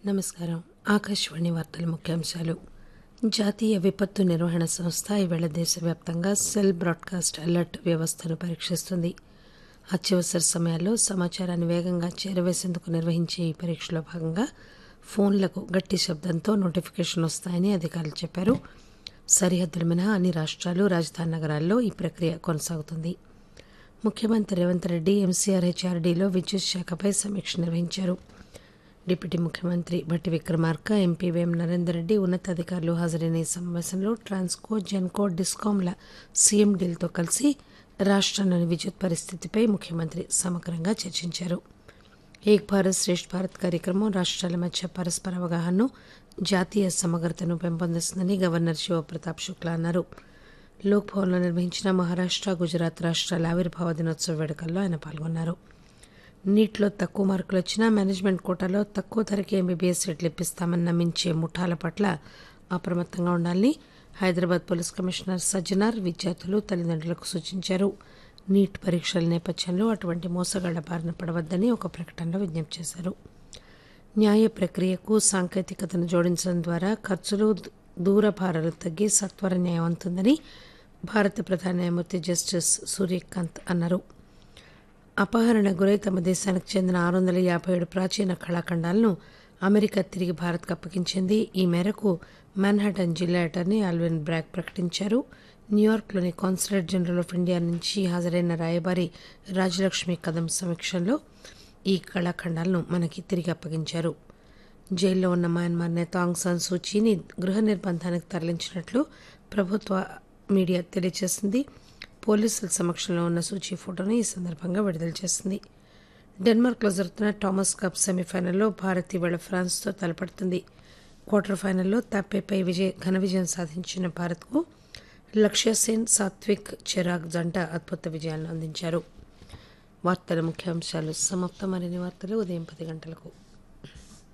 నమస్కారం ఆకాశవాణి వార్తల ముఖ్యాంశాలు జాతీయ విపత్తు నిర్వహణ సంస్థ ఈవేళ దేశవ్యాప్తంగా సెల్ బ్రాడ్కాస్ట్ అలర్ట్ వ్యవస్థను పరీక్షిస్తుంది అత్యవసర సమయాల్లో సమాచారాన్ని వేగంగా చేరవేసేందుకు నిర్వహించే ఈ పరీక్షలో భాగంగా ఫోన్లకు గట్టి శబ్దంతో నోటిఫికేషన్ వస్తాయని అధికారులు చెప్పారు సరిహద్దుల మినహా అన్ని రాష్ట్రాలు రాజధాని నగరాల్లో ఈ ప్రక్రియ కొనసాగుతుంది ముఖ్యమంత్రి రేవంత్ రెడ్డి ఎంసీఆర్హెచ్ఆర్డీలో విద్యుత్ శాఖపై సమీక్ష నిర్వహించారు డిప్యూటీ ముఖ్యమంత్రి భట్టి విక్రమార్క ఎంపీ వేం నరేందర్ రెడ్డి ఉన్నతాధికారులు హాజరైన ఈ సమావేశంలో ట్రాన్స్కో జెన్కో డిస్కాంల సీఎండీలతో కలిసి రాష్ట్రంలోని విద్యుత్ పరిస్థితిపై ముఖ్యమంత్రి సమగ్రంగా చర్చించారు ఏక్ భారత్ శ్రేష్ఠ్ భారత్ కార్యక్రమం రాష్ట్రాల మధ్య పరస్పర అవగాహనను జాతీయ సమగ్రతను పెంపొందిస్తుందని గవర్నర్ శివప్రతాప్ శుక్లా అన్నారు లోక్ భవన్లో నిర్వహించిన మహారాష్ట్ర గుజరాత్ రాష్ట్రాల ఆవిర్భావ దినోత్సవ వేడుకల్లో ఆయన పాల్గొన్నారు నీట్లో తక్కువ మార్కులు వచ్చినా మేనేజ్మెంట్ కోటాలో తక్కువ ధరకే ఎంబీబీఎస్ సీట్లు ఇప్పిస్తామని నమ్మించే ముఠాల పట్ల అప్రమత్తంగా ఉండాలని హైదరాబాద్ పోలీస్ కమిషనర్ సజ్జనార్ విద్యార్థులు తల్లిదండ్రులకు సూచించారు నీట్ పరీక్షల నేపథ్యంలో అటువంటి మోసగాళ్ల బారిన పడవద్దని ఒక ప్రకటనలో విజ్ఞప్తి చేశారు న్యాయ ప్రక్రియకు సాంకేతికతను జోడించడం ద్వారా ఖర్చులు దూరభారాలు తగ్గి సత్వర న్యాయం అందుతుందని భారత ప్రధాన న్యాయమూర్తి జస్టిస్ సూర్యకాంత్ అన్నారు అపహరణ గురై తమ దేశానికి చెందిన ఆరు వందల యాభై ఏడు ప్రాచీన కళాఖండాలను అమెరికా తిరిగి భారత్కు అప్పగించింది ఈ మేరకు మాన్హాటన్ జిల్లా అటార్నీ ఆల్విన్ బ్రాగ్ ప్రకటించారు న్యూయార్క్లోని కాన్సులేట్ జనరల్ ఆఫ్ ఇండియా నుంచి హాజరైన రాయబారి రాజలక్ష్మి కదం సమీక్షంలో ఈ కళాఖండాలను మనకి తిరిగి అప్పగించారు జైల్లో ఉన్న మయన్మార్ నేత ఆంగ్ సాన్ సూచీని గృహ నిర్బంధానికి తరలించినట్లు ప్రభుత్వ మీడియా తెలియజేసింది పోలీసుల సమక్షంలో ఉన్న సూచీ ఫోటోను ఈ సందర్భంగా విడుదల చేసింది డెన్మార్క్లో జరుగుతున్న థామస్ కప్ సెమీఫైనల్లో భారత్ ఇవాళ ఫ్రాన్స్తో తలపడుతుంది క్వార్టర్ ఫైనల్లో తాపేపై విజయ ఘన విజయం సాధించిన భారత్కు లక్ష్య సేన్ సాత్విక్ చిరాగ్ జంట అద్భుత విజయాలను అందించారు వార్తల ముఖ్యాంశాలు సమాప్తం మరిన్ని వార్తలు ఉదయం పది గంటలకు